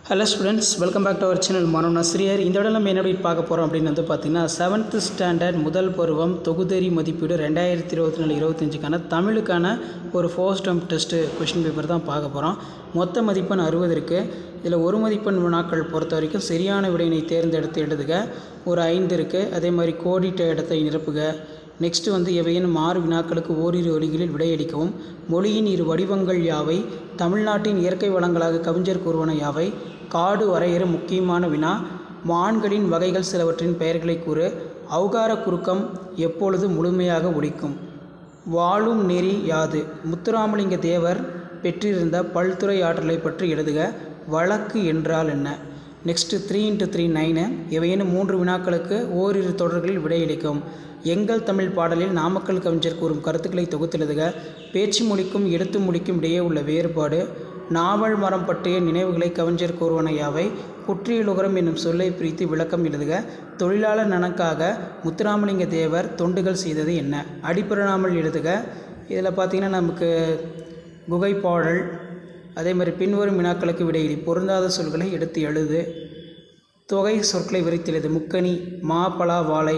hello students welcome back to our channel மனோ நஸ்ரியர் இந்த விட நம்ம என்ன update பார்க்க போகிறோம் அப்படின்னு வந்து பார்த்தீங்கன்னா செவன்த் ஸ்டாண்டர்ட் முதல் பருவம் தொகுதறி மதிப்பீடு ரெண்டாயிரத்தி இருபத்தி நாலு இருபத்தஞ்சுக்கான தமிழுக்கான ஒரு first term test question paper தான் பார்க்க போகிறோம் மொத்த மதிப்பெண் அறுபது இருக்குது இதில் ஒரு மதிப்பெண் வினாக்கள் பொறுத்த வரைக்கும் சரியான விடையினை தேர்ந்தெடுத்து எழுதுக ஒரு ஐந்து இருக்குது அதே மாதிரி கோடிட்ட இடத்தை நிரப்புக நெக்ஸ்ட்டு வந்து எவையேனும் ஆறு வினாக்களுக்கு ஓரிரு வழிகளில் விடையளிக்கவும் மொழியின் இரு வடிவங்கள் யாவை தமிழ்நாட்டின் இயற்கை வளங்களாக கவிஞர் கூறுவன யாவை காடு வரையறு முக்கியமான வினா மான்களின் வகைகள் சிலவற்றின் பெயர்களை கூறு அவுகார குறுக்கம் எப்பொழுது முழுமையாக ஒழிக்கும் வாழும் நெறி யாது முத்துராமலிங்க தேவர் பெற்றிருந்த பல்துறை ஆற்றலை பற்றி எழுதுக வழக்கு என்றால் என்ன next three into three nine இவையேனும் மூன்று வினாக்களுக்கு ஓரிரு தொடர்களில் விடையளிக்கும் எங்கள் தமிழ் பாடலில் நாமக்கல் கவிஞர் கூறும் கருத்துக்களை தொகுத்தெழுதுக பேச்சு மொழிக்கும் எழுத்து மொழிக்கும் இடையே உள்ள வேறுபாடு நாவல் மரம் பற்றிய நினைவுகளை கவிஞர் கூறுவன யாவை குற்றியலுகரம் என்னும் சொல்லை பிரித்து விளக்கம் எழுதுக தொழிலாளர் நலனுக்காக முத்துராமலிங்க தேவர் தொண்டுகள் செய்தது என்ன அடிப்புறனாமல் எழுதுக இதில் பார்த்திங்கன்னா நமக்கு குகைப்பாடல் அதே மாதிரி பின்வரும் வினாக்களுக்கு விடையிலி பொருந்தாத சொல்களை எடுத்து எழுது தொகை சொற்களை விரித்தெழுது முக்கணி மா பலா வாழை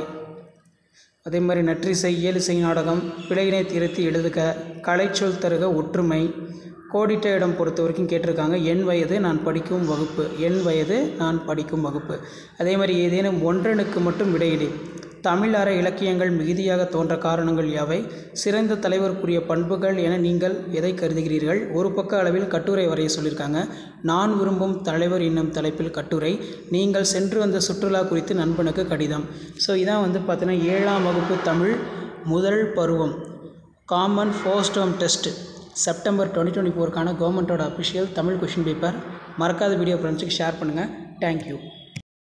அதே மாதிரி நற்றிசை இயலிசை நாடகம் பிழையினை திருத்தி எழுதுக கலைச்சொல் தருக ஒற்றுமை கோடிட்ட இடம் பொறுத்த வரைக்கும் கேட்டிருக்காங்க என் வயது நான் படிக்கும் வகுப்பு என் வயது நான் படிக்கும் வகுப்பு அதே மாதிரி ஏதேனும் ஒன்றனுக்கு மட்டும் விடையிடு தமிழ் அற இலக்கியங்கள் மிகுதியாக தோன்ற காரணங்கள் யாவை சிறந்த தலைவருக்குரிய பண்புகள் என நீங்கள் எதை கருதுகிறீர்கள் ஒரு பக்க அளவில் கட்டுரை வரைய சொல்லியிருக்காங்க நான் விரும்பும் தலைவர் என்னும் தலைப்பில் கட்டுரை நீங்கள் சென்று வந்த சுற்றுலா குறித்து நண்பனுக்கு கடிதம் ஸோ இதான் வந்து பார்த்தீங்கன்னா ஏழாம் வகுப்பு தமிழ் முதல் பருவம் common first term test September twenty twenty ஃபோருக்கான கவர்மெண்ட்டோட அஃபிஷியல் தமிழ் கொஷின் பேப்பர் மறக்காத வீடியோ ஃப்ரெண்ட்ஸுக்கு ஷேர் பண்ணுங்கள் தேங்க்யூ